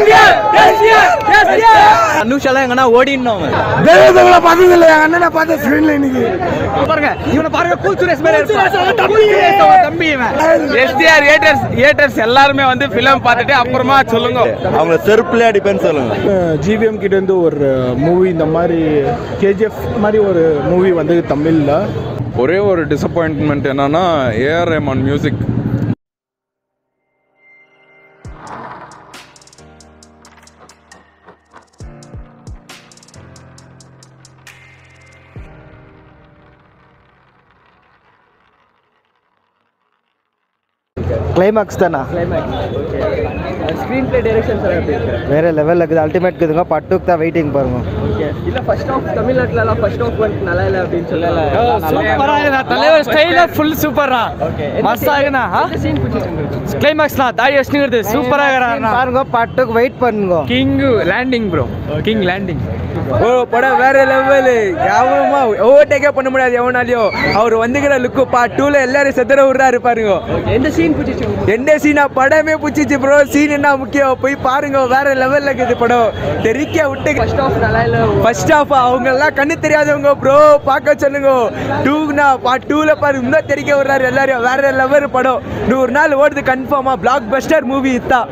அனுஷாலாம் எங்கன்னா ஓடினோம் அவன் தெய்வத்தவங்கள பார்த்தது இல்லை என் அண்ணனை பார்த்த ஸ்க்ரீன்ல இன்னைக்கு பாருங்க இவனை பாருங்க கூல் சுரேஷ் மாதிரி இருப்பான். கூல் சுரேஷ் அவன் தம்பி இவன் எஸ்டிஆர் ஏட்டர்ஸ் ஏட்டர்ஸ் எல்லாருமே வந்து ஃபிலிம் பார்த்துட்டு அப்புறமா சொல்லுங்க அவங்கள செருப்புலேயே அடிப்பேன்னு சொல்லுங்க ஜிவிஎம் கிட்ட இருந்து ஒரு மூவி இந்த மாதிரி கேஜிஎஃப் மாதிரி ஒரு மூவி வந்து தமிழ்ல ஒரே ஒரு டிசப்பாயின்மெண்ட் என்னன்னா ஏஆர் ரஹ்மான் மியூசிக் கிளைமாக்ஸ் தானா ஸ்க்ரீன் பிளே டைரக்ஷன் சார் எப்படி இருக்கு வேற லெவலில் இருக்குது அல்டிமேட் இருக்குதுங்க பட்டுக்கு தான் வெயிட்டிங் பாருங்க ஓகே இல்ல ஃபர்ஸ்ட் ஆஃப் தமிழ்நாட்டுல எல்லாம் ஃபர்ஸ்ட் ஆஃப் வந்து நல்லா இல்ல அப்படின்னு சொல்லல சூப்பரா தலைவர் ஸ்டைல ஃபுல் சூப்பரா மஸ்தா இருக்குனா சீன் பிடிச்சிருக்கு கிளைமாக்ஸ்னா தாடி வச்சுங்கிறது சூப்பரா இருக்கறானா பாருங்க பட்டுக்கு வெயிட் பண்ணுங்க king landing bro king landing oh படம் வேற லெவலு யாவமா ஓவர்டேக்கே பண்ண முடியாது எவனாலையும் அவர் வந்துக்கிற லுக்கு பா டூல எல்லாரும் செத்துற விடுறாரு பாருங்க எந்த சீன் பிடிச்சிருக்கு எந்த சீனா படமே பிடிச்சிச்சு ப்ரோ சீன் என்ன முக்கியம் போய் பாருங்க வேற லெவல்ல இருக்குது படம் தெரிக்க விட்டு ஃபர்ஸ்ட் ஆஃப் நல்லா இல்ல ஃபர்ஸ்ட் ஆஃப் அவங்க எல்லாம் கண்ணு தெரியாதவங்க ப்ரோ பார்க்க சொல்லுங்க டூனா பா டூல பாரு இன்னும் தெரிக்க விடுறாரு எல்லாரும் வேற லெவல் படம் நூறு நாள் ஓடுது கன்ஃபார்மா பிளாக் பஸ்டர் மூவி இதான்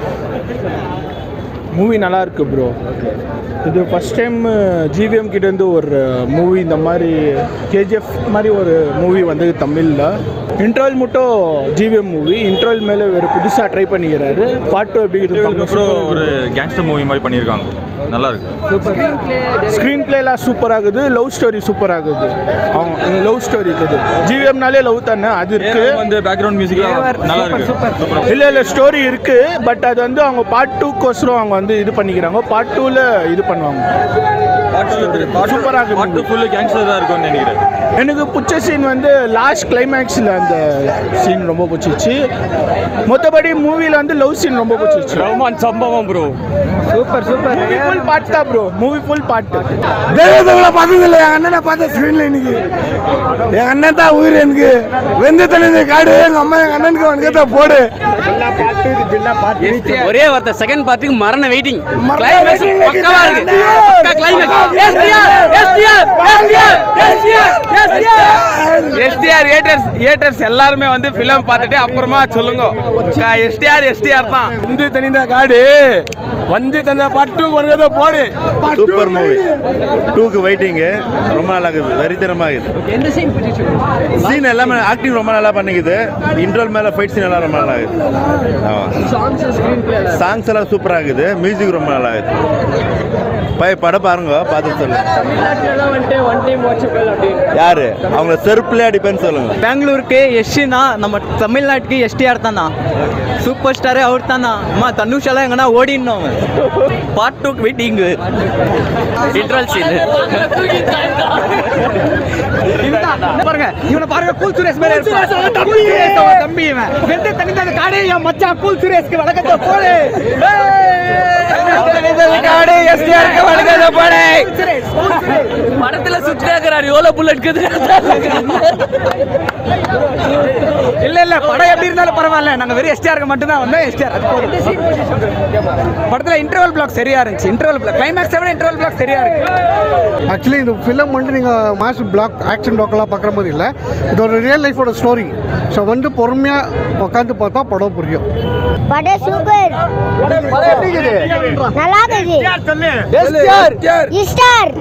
மூவி நல்லா இருக்கு ப்ரோ இது ஃபர்ஸ்ட் டைம் ஜிவிஎம் கிட்ட இருந்து ஒரு மூவி இந்த மாதிரி கேஜிஎஃப் மாதிரி ஒரு மூவி வந்து தமிழில் இன்ட்ரோல் மட்டும் ஜிவிஎம் மூவி இன்ட்ரோல் மேலே வேறு புதுசாக ட்ரை பண்ணிக்கிறாரு பாட்டு எப்படி இருக்கு ஒரு கேங்ஸ்டர் மூவி மாதிரி பண்ணியிருக்காங்க நல்லா இருக்கு ஸ்க்ரீன் பிளேலாம் சூப்பர் ஆகுது லவ் ஸ்டோரி சூப்பர் ஆகுது அவங்க லவ் ஸ்டோரி இருக்குது ஜிவிஎம்னாலே லவ் தானே அது இருக்கு வந்து பேக்ரவுண்ட் மியூசிக் நல்லா இருக்கு இல்ல இல்ல ஸ்டோரி இருக்கு பட் அது வந்து அவங்க பார்ட் டூக்கோசரம் அவங்க வந்து இது பண்ணிக்கிறாங்க பார்ட் டூல இது பண்ணுவாங்க சூப்பரா இருக்கு பாட்டு ஃபுல்லு கேங்ஸ்டர் தான் இருக்கும்னு நினைக்கிறேன் எனக்கு பிடிச்ச சீன் வந்து லாஸ்ட் கிளைமேக்ஸில் அந்த சீன் ரொம்ப பிடிச்சிச்சு மொத்தபடி மூவியில் வந்து லவ் சீன் ரொம்ப பிடிச்சிச்சு ரஹ்மான் சம்பவம் bro super super movie full பாட்டு தான் ப்ரோ மூவி ஃபுல் பாட்டு தெய்வத்தவங்கள பார்த்தது இல்லை என் அண்ணனை பார்த்த ஸ்க்ரீனில் இன்னைக்கு என் அண்ணன் தான் உயிர் எனக்கு வெந்து தெளிந்த காடு எங்கள் அம்மா எங்கள் அண்ணனுக்கு அவனுக்கு தான் போடு ஒரே வார்த்தை செகண்ட் பார்ட்டுக்கு மரண வெயிட்டிங் கிளைமேக்ஸ் பக்காவா இருக்கு. எஸ்டிஆர் ஏட்டர்ஸ் ஏட்டர்ஸ் எல்லாருமே வந்து ஃபிலிம் பார்த்துட்டு அப்புறமா சொல்லுங்க எஸ்டிஆர் எஸ்டிஆர் தான் வந்து தனிந்த காடு வந்து தந்த பட்டு உனக்கு போடு சூப்பர் மூவி டூக்கு வெயிட்டிங்கு ரொம்ப நல்லா இருக்குது வெறித்தனமாக இருக்குது எந்த சீன் பிடிச்சிருக்கு சீன் எல்லாமே ஆக்டிங் ரொம்ப நல்லா பண்ணிக்குது இன்ட்ரோல் மேலே ஃபைட் சீன் எல்லாம் ரொம்ப நல்லா இருக்குது ஆமாம் சாங்ஸ் ஸ்க்ரீன் பிளே சாங்ஸ் எல்லாம் சூப்பராக இருக்குது மியூசிக் ரொம்ப நல்லா இருக்குது பய படம் பாருங்க பார்த்து சொல்லுங்க தமிழ்நாட்டுல வந்துட்டு ஒன் டைம் வாட்சபிள் அப்படின்னு யாரு அவங்கள செருப்புலேயே அடிப்பேன்னு சொல்லுங்க பெங்களூருக்கு எஸ்டினா நம்ம தமிழ்நாட்டுக்கு எஸ்டிஆர் தானா சூப்பர் ஸ்டாரே அவர் தானா அம்மா தனுஷாலாம் எங்கன்னா ஓடினோம் அவன் part two waiting interval scene பாருங்க இவனை பாருங்க கூல் சுரேஷ் மாதிரி இருப்பான். கூல் சுரேஷ் அவன் தம்பி இவன் வெந்த தனிந்த காடே என் மச்சான் கூல் சுரேஷ்க்கு வழக்கத்தை போடு காடு எஸ்டிஆருக்கு வழங்காத போடே படத்துல சுத்திட்டே இருக்கிறாரு எவ்வளவு புல்லட் இல்ல இல்ல படம் எப்படி இருந்தாலும் பரவாயில்ல நாங்க வெறும் எஸ்டிஆருக்கு மட்டும் தான் வந்தோம் எஸ்டிஆர் படத்துல இன்டர்வல் பிளாக் சரியா இருந்துச்சு இன்டர்வல் பிளாக் கிளைமேக்ஸ் விட இன்டர்வல் பிளாக் சரியா இருக்கு ஆக்சுவலி இந்த ஃபிலிம் வந்து நீங்கள் மாஸ் பிளாக் ஆக்ஷன் பிளாக்லாம் பார்க்குற மாதிரி இல்லை இது ஒரு ரியல் லைஃபோட ஸ்டோரி ஸோ வந்து பொறுமையாக உட்காந்து பார்த்தா படம் புரியும் படம் சூப்பர் நல்லா இருக்குது ஸ்டார்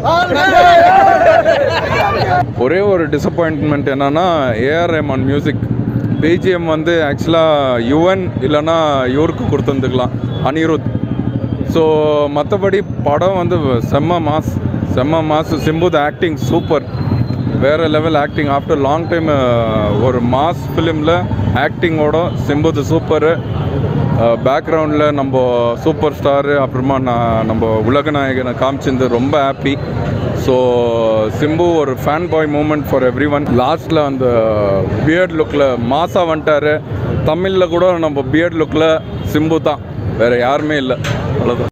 ஒரே ஒரு டிசப்பாயின்மெண்ட் என்னன்னா ஏஆர் ரஹ்மான் மியூசிக் பிஜிஎம் வந்து ஆக்சுவலாக யுவன் இல்லைன்னா இவருக்கு கொடுத்துருந்துக்கலாம் அனிருத் ஸோ மற்றபடி படம் வந்து செம்ம மாஸ் செம்ம மாஸ் சிம்புத் ஆக்டிங் சூப்பர் வேறு level acting after long time ஒரு மாஸ் ஃபிலிமில் ஆக்டிங்கோட சிம்புத் சூப்பரு பேக்ரவுண்டில் நம்ம சூப்பர் ஸ்டாரு அப்புறமா நான் நம்ம உலகநாயகனை காமிச்சிருந்து ரொம்ப ஹாப்பி ஸோ சிம்பு ஒரு fan boy moment for everyone லாஸ்ட்டில் அந்த பியர்ட் லுக்கில் மாசா வந்துட்டாரு தமிழில் கூட நம்ம பியர்ட் லுக்கில் சிம்பு தான் வேறு யாருமே இல்லை அவ்வளோதான்